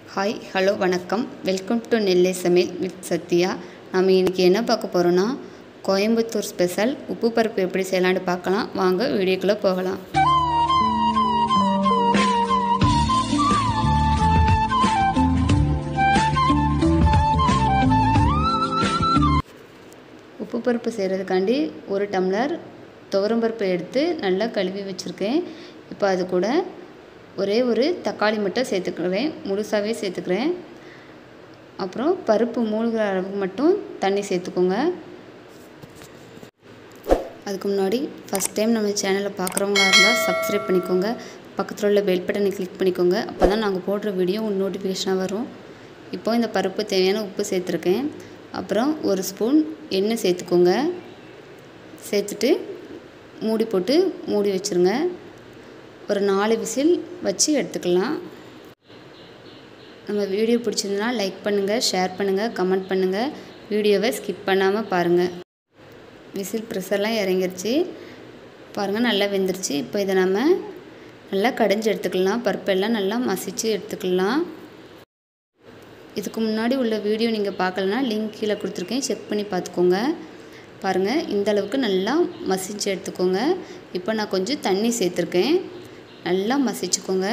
hi hello வணக்கம் welcome to Nellai Samayal with Sathya நம்ம இன்றைக்கி என்ன பார்க்க போகிறோன்னா கோயம்புத்தூர் ஸ்பெஷல் உப்பு பருப்பு எப்படி செய்யலான்னு பார்க்கலாம் வாங்க வீடியோக்குள்ளே போகலாம் உப்பு பருப்பு செய்கிறதுக்காண்டி ஒரு டம்ளர் துவரம்பருப்பு எடுத்து நல்லா கழுவி வச்சுருக்கேன் இப்போ அது கூட ஒரே ஒரு தக்காளி மட்டும் சேர்த்துக்கிறேன் முழுசாகவே சேர்த்துக்கிறேன் அப்புறம் பருப்பு மூழ்கிற அளவுக்கு மட்டும் தண்ணி சேர்த்துக்கோங்க அதுக்கு முன்னாடி ஃபஸ்ட் டைம் நம்ம சேனலை பார்க்குறவங்களா இருந்தால் சப்ஸ்கிரைப் பண்ணிக்கோங்க பக்கத்தில் உள்ள பெல் பட்டனை கிளிக் பண்ணிக்கோங்க அப்போ தான் நாங்கள் போடுற வீடியோ உங்கள் நோட்டிஃபிகேஷனாக வரும் இப்போ இந்த பருப்பு தேவையான உப்பு சேர்த்துருக்கேன் அப்புறம் ஒரு ஸ்பூன் எண்ணெய் சேர்த்துக்கோங்க சேர்த்துட்டு மூடி போட்டு மூடி வச்சுருங்க ஒரு நாலு விசில் வச்சு எடுத்துக்கலாம் நம்ம வீடியோ பிடிச்சிருந்தனா லைக் பண்ணுங்கள் ஷேர் பண்ணுங்கள் கமெண்ட் பண்ணுங்கள் வீடியோவை ஸ்கிப் பண்ணாமல் பாருங்கள் விசில் ப்ரெஷர்லாம் இறங்கிருச்சு பாருங்கள் நல்லா வெந்துருச்சு இப்போ இதை நம்ம நல்லா கடைஞ்சி எடுத்துக்கலாம் பருப்பெல்லாம் நல்லா மசித்து எடுத்துக்கலாம் இதுக்கு முன்னாடி உள்ள வீடியோ நீங்கள் பார்க்கலனா லிங்க் கீழே கொடுத்துருக்கேன் செக் பண்ணி பார்த்துக்கோங்க பாருங்கள் இந்த அளவுக்கு நல்லா மசிச்சு எடுத்துக்கோங்க இப்போ நான் கொஞ்சம் தண்ணி சேர்த்துருக்கேன் நல்லா மசிச்சுக்கோங்க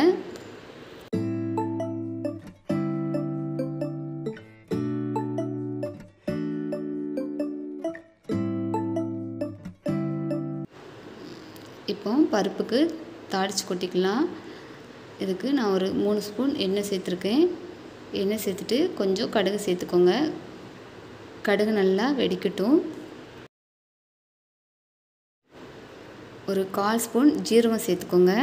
இப்போ பருப்புக்கு தாளித்து கொட்டிக்கலாம் இதுக்கு நான் ஒரு மூணு ஸ்பூன் எண்ணெய் சேர்த்துருக்கேன் எண்ணெய் சேர்த்துட்டு கொஞ்சம் கடுகு சேர்த்துக்கோங்க கடுகு நல்லா வெடிக்கட்டும் ஒரு கால் ஸ்பூன் ஜீரகம் சேர்த்துக்கோங்க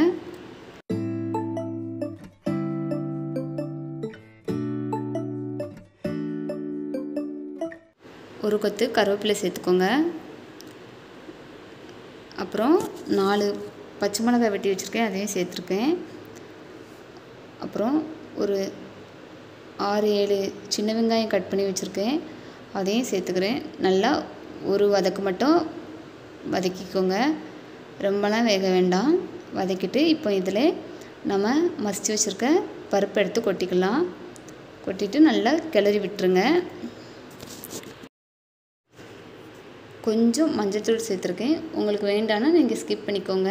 ஒரு கொத்து கருவேப்பிலை சேர்த்துக்கோங்க அப்புறம் நாலு பச்சை மிளகாய் வெட்டி வச்சுருக்கேன் அதையும் சேர்த்துருக்கேன் அப்புறம் ஒரு ஆறு ஏழு சின்ன வெங்காயம் கட் பண்ணி வச்சுருக்கேன் அதையும் சேர்த்துக்கிறேன் நல்லா ஒரு வதக்கு மட்டும் வதக்கிக்கோங்க ரொம்பலாம் வேக வேண்டாம் வதக்கிட்டு இப்போ இதில் நம்ம மசித்து வச்சுருக்க பருப்பு எடுத்து கொட்டிக்கலாம் கொட்டிட்டு நல்லா கிளறி விட்டுருங்க கொஞ்சம் மஞ்சத்தூள் சேர்த்துருக்கேன் உங்களுக்கு வேண்டான்னா நீங்கள் ஸ்கிப் பண்ணிக்கோங்க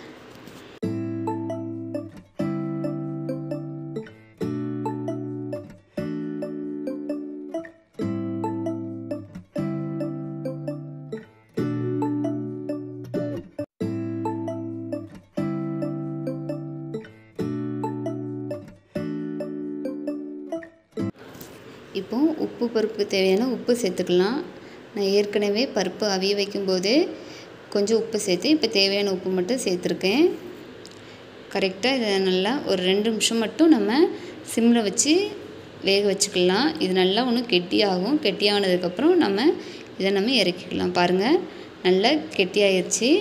இப்போ உப்பு பருப்புக்கு தேவையான உப்பு சேர்த்துக்கலாம் நான் ஏற்கனவே பருப்பு அவிய வைக்கும்போது கொஞ்சம் உப்பு சேர்த்து இப்போ தேவையான உப்பு மட்டும் சேர்த்துருக்கேன் கரெக்டாக இதை நல்லா ஒரு ரெண்டு நிமிஷம் மட்டும் நம்ம சிம்மில் வச்சு வேக வச்சுக்கலாம் இது நல்லா ஒன்று கெட்டியாகும் கெட்டியானதுக்கப்புறம் நம்ம இதை நம்ம இறக்கிக்கலாம் பாருங்கள் நல்லா கெட்டியாயிருச்சு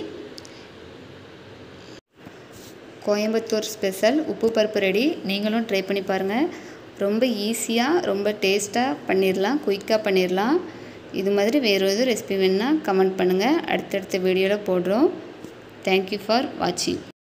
கோயம்புத்தூர் ஸ்பெஷல் உப்பு பருப்பு ரெடி நீங்களும் ட்ரை பண்ணி பாருங்கள் ரொம்ப ஈஸியாக ரொம்ப டேஸ்ட்டாக பண்ணிடலாம் குயிக்காக பண்ணிடலாம் இது மாதிரி வேறு எதுவும் ரெசிபி வேணுன்னா கமெண்ட் பண்ணுங்கள் அடுத்தடுத்த வீடியோவில் போடுறோம் தேங்க்யூ ஃபார் வாட்சிங்